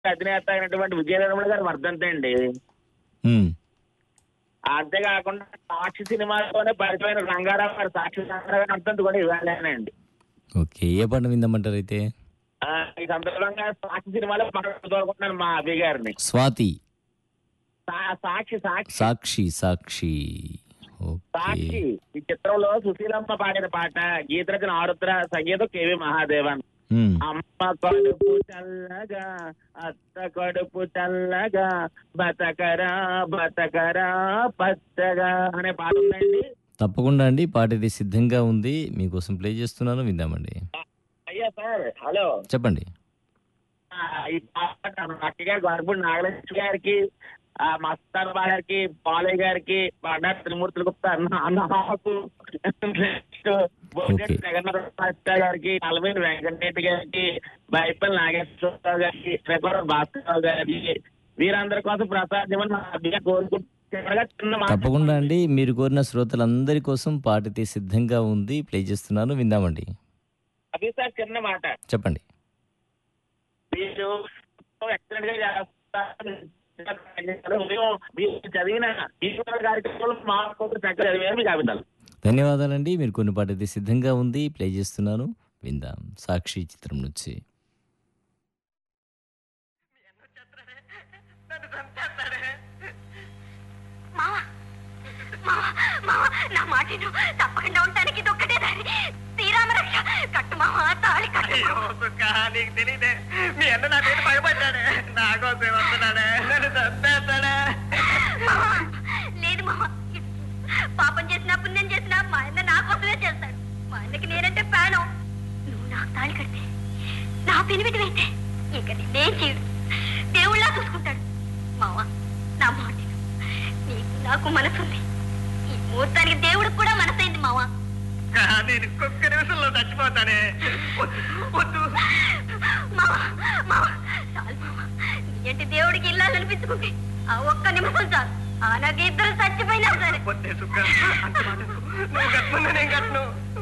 అధినేత అయినటువంటి విజయనిర్మల గారి వర్ధంతి అండి ఉమ్, అంతేకాకుండా సాక్షి సినిమాలోనే పరిచయమైన రంగారావు గారు సాక్షి రంగారావు గారి వర్ధంతి కూడా ఇవ్వాలేనండి ఓకే ఏ పాట విందామంటారు అయితే ఆ, ఈ సందర్భంగా సాక్షి సినిమాలో పక్కన మా అభి గారిని స్వాతి సా- సాక్షి సాక్షి సాక్షి సాక్షి ఓకే సాక్షి ఈ చిత్రంలో సుశీలమ్మ పాడిన పాట గీతరచన ఆరుద్ర సంగీతం కేవి మహాదేవన్ ఉమ్, అమ్మ కడుపు చల్లగా అత్త కడుపు చల్లగా బతకరా బతకరా పచ్చగా అనే పాట ఉందండి తప్పకుండా అండి పాట ఇది సిద్ధంగా ఉంది మీకోసం ప్లే చేస్తున్నాను విందామండి అయ్యా సార్ హలో చెప్పండి ఆ, ఈ పాట మా అక్క గారు గొడపూడి నాగలక్ష్మి గారికి ఆ మస్తాన్ గారికి పాలయ్య గారికి బండా త్రిమూర్తుల గుప్తా అన్న నాకు Okay. జగన్నాథ గారికి నలభై వెంకటరెడ్డి గారికి బైపల్ నాగేశ్వరరావు గారికి శ్రీపురం భాస్కరరావు గారికి వీరందరి కోసం ప్రసాదం కోరుకుంటున్నా చిన్న మాట తప్పకుండా అండి మీరు కోరిన శ్రోతలందరి కోసం పాట అయితే సిద్ధంగా ఉంది ప్లే చేస్తున్నాను విందామండి అభి సార్ చిన్న మాట చెప్పండి మీరు ఎక్సలెంట్ గా చేస్తారు ఉదయం మీరు చదివిన ఈశ్వర కార్యక్రమంలో మా కోసం చక్కగా చదివారు మీకు అభినందనలు ధన్యవాదాలండి మీరు కొన్ని పాట అయితే సిద్ధంగా ఉంది ప్లే చేస్తున్నాను విందాం సాక్షి చిత్రం నుంచి మావా మావా మావా నా మాట విను. తప్పకుండా ఉండడానికి ఇది ఒక్కటే దారి శ్రీరామ రక్ష కట్టు మావా తాళి కట్టు అయ్యో సుక్క నీకు తెలియదే మీ అన్న నా మీద పగబడ్డాడే నా కోసం వస్తున్నాడే నన్ను చంపేస్తాడే మావా, లేదు మావా పాపం చేసినా పుణ్యం చేసినా మా అన్న నా కోసమే చేస్తాడు మా అన్నకి నేనంటే ప్రాణం నువ్వు నాకు తాళి కడితే నా పెనిమిటి అయితే ఇక నిన్నేం చేయడు దేవుళ్ళా చూసుకుంటాడు మావా నా మాట విను. నీకు నాకు మనసుంది ఈ ముహూర్తానికి దేవుడికి కూడా మనసైంది మావా నేను ఇంకొక నిమిషంలో చచ్చిపోతానే వద్దు వద్దు మావా మావా చాలు మావా నీ అంటే దేవుడికి ఇల్లాలనిపించుకుంటే ఆ ఒక్క నిమిషం చాలు ఆ నాకు ఇద్దరు చచ్చిపోయినా సరే వద్దే సుక్క అంత మాట నువ్వు కట్టుకున్నా నేను కట్టను